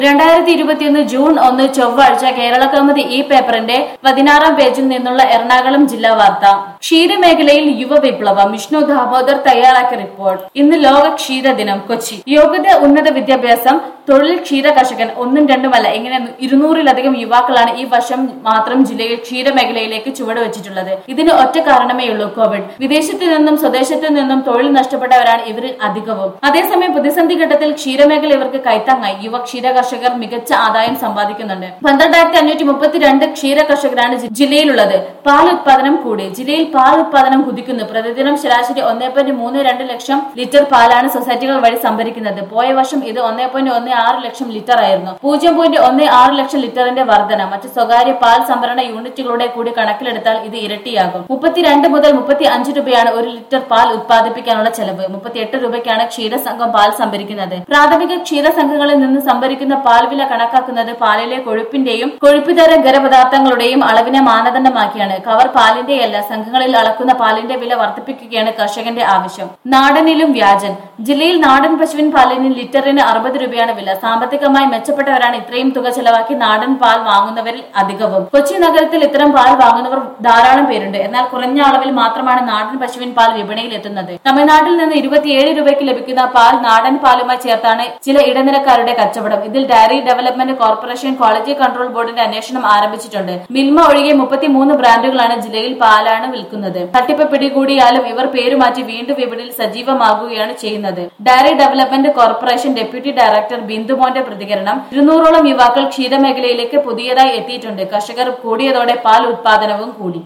രണ്ടായിരത്തി ഇരുപത്തിയൊന്ന് ജൂൺ ഒന്ന് ചൊവ്വാഴ്ച കേരള കൗമുദി ഈ പേപ്പറിന്റെ പതിനാറാം പേജിൽ നിന്നുള്ള എറണാകുളം ജില്ലാ വാർത്ത ക്ഷീരമേഖലയിൽ യുവ വിപ്ലവം വിഷ്ണു ദാമോദർ തയ്യാറാക്കിയ റിപ്പോർട്ട് ഇന്ന് ലോക ക്ഷീര ദിനം കൊച്ചി യോഗ്യത ഉന്നത വിദ്യാഭ്യാസം തൊഴിൽ ക്ഷീര കർഷകൻ ഒന്നും രണ്ടുമല്ല ഇങ്ങനെ ഇരുന്നൂറിലധികം യുവാക്കളാണ് ഈ വർഷം മാത്രം ജില്ലയിൽ ക്ഷീരമേഖലയിലേക്ക് ചുവടുവെച്ചിട്ടുള്ളത് ഇതിന് ഒറ്റ കാരണമേ ഉള്ളൂ കോവിഡ് വിദേശത്തു നിന്നും സ്വദേശത്തു നിന്നും തൊഴിൽ നഷ്ടപ്പെട്ടവരാണ് ഇവരിൽ അധികവും അതേസമയം പ്രതിസന്ധി ഘട്ടത്തിൽ ക്ഷീരമേഖല ഇവർക്ക് കൈത്താങ്ങായി യുവ ക്ഷീര കർഷകർ മികച്ച ആദായം സമ്പാദിക്കുന്നുണ്ട് പന്ത്രണ്ടായിരത്തി അഞ്ഞൂറ്റി മുപ്പത്തിരണ്ട് ക്ഷീര കർഷകരാണ് ജി- ജില്ലയിലുള്ളത് പാൽ ഉത്പാദനം കൂടി ജില്ലയിൽ പാൽ ഉത്പാദനം കുതിക്കുന്നു പ്രതിദിനം ശരാശരി ഒന്നേ പോയിന്റ് മൂന്ന് രണ്ട് ലക്ഷം ലിറ്റർ പാലാണ് സൊസൈറ്റികൾ വഴി സംഭരിക്കുന്നത് പോയ വർഷം ഇത് ഒന്നേ പോയിന്റ് ഒന്ന് ആറ് ലക്ഷം ലിറ്റർ ആയിരുന്നു പൂജ്യം പോയിന്റ് ഒന്ന് ആറ് ലക്ഷം ലിറ്ററിന്റെ വർധന മറ്റ് സ്വകാര്യ പാൽ സംഭരണ യൂണിറ്റുകളുടെ കൂടി കണക്കിലെടുത്താൽ ഇത് ഇരട്ടിയാകും മുപ്പത്തിരണ്ട് മുതൽ മുപ്പത്തി അഞ്ച് രൂപയാണ് ഒരു ലിറ്റർ പാൽ ഉത്പാദിപ്പിക്കാനുള്ള ചെലവ് മുപ്പത്തിയെട്ട് രൂപയ്ക്കാണ് ക്ഷീരസംഘം പാൽ സംഭരിക്കുന്നത് പ്രാഥമിക ക്ഷീരസംഘങ്ങളിൽ നിന്ന് സംഭരിക്കുന്ന പാൽ വില കണക്കാക്കുന്നത് പാലിലെ കൊഴുപ്പിന്റെയും കൊഴുപ്പിതര ഖരപദാർത്ഥങ്ങളുടെയും അളവിനെ മാനദണ്ഡമാക്കിയാണ് കവർ പാലിന്റെയല്ല സംഘങ്ങളിൽ അളക്കുന്ന പാലിന്റെ വില വർദ്ധിപ്പിക്കുകയാണ് കർഷകന്റെ ആവശ്യം നാടനിലും വ്യാജൻ ജില്ലയിൽ നാടൻ പശുവിൻ പാലിന് ലിറ്ററിന് അറുപത് രൂപയാണ് വില സാമ്പത്തികമായി മെച്ചപ്പെട്ടവരാണ് ഇത്രയും തുക ചെലവാക്കി നാടൻ പാൽ വാങ്ങുന്നവരിൽ അധികവും കൊച്ചി നഗരത്തിൽ ഇത്തരം പാൽ വാങ്ങുന്നവർ ധാരാളം പേരുണ്ട് എന്നാൽ കുറഞ്ഞ അളവിൽ മാത്രമാണ് നാടൻ പശുവിൻ പാൽ വിപണിയിൽ എത്തുന്നത് തമിഴ്നാട്ടിൽ നിന്ന് ഇരുപത്തിയേഴ് രൂപയ്ക്ക് ലഭിക്കുന്ന പാൽ നാടൻ പാലുമായി ചേർത്താണ് ചില ഇടനിലക്കാരുടെ കച്ചവടം ഇതിൽ dairy development corporation quality control ബോർഡിന്റെ അന്വേഷണം ആരംഭിച്ചിട്ടുണ്ട് മിൽമ ഒഴികെ മുപ്പത്തിമൂന്ന് ബ്രാൻഡുകളാണ് ജില്ലയിൽ പാലാണ് വിൽക്കുന്നത് തട്ടിപ്പ് പിടികൂടിയാലും ഇവർ പേരുമാറ്റി വീണ്ടും വിപണിയിൽ സജീവമാകുകയാണ് ചെയ്യുന്നത് dairy development corporation deputy director ബിന്ദുമോന്റെ പ്രതികരണം ഇരുന്നൂറോളം യുവാക്കൾ ക്ഷീരമേഖലയിലേക്ക് പുതിയതായി എത്തിയിട്ടുണ്ട് കർഷകർ കൂടിയതോടെ പാൽ ഉത്പാദനവും കൂടി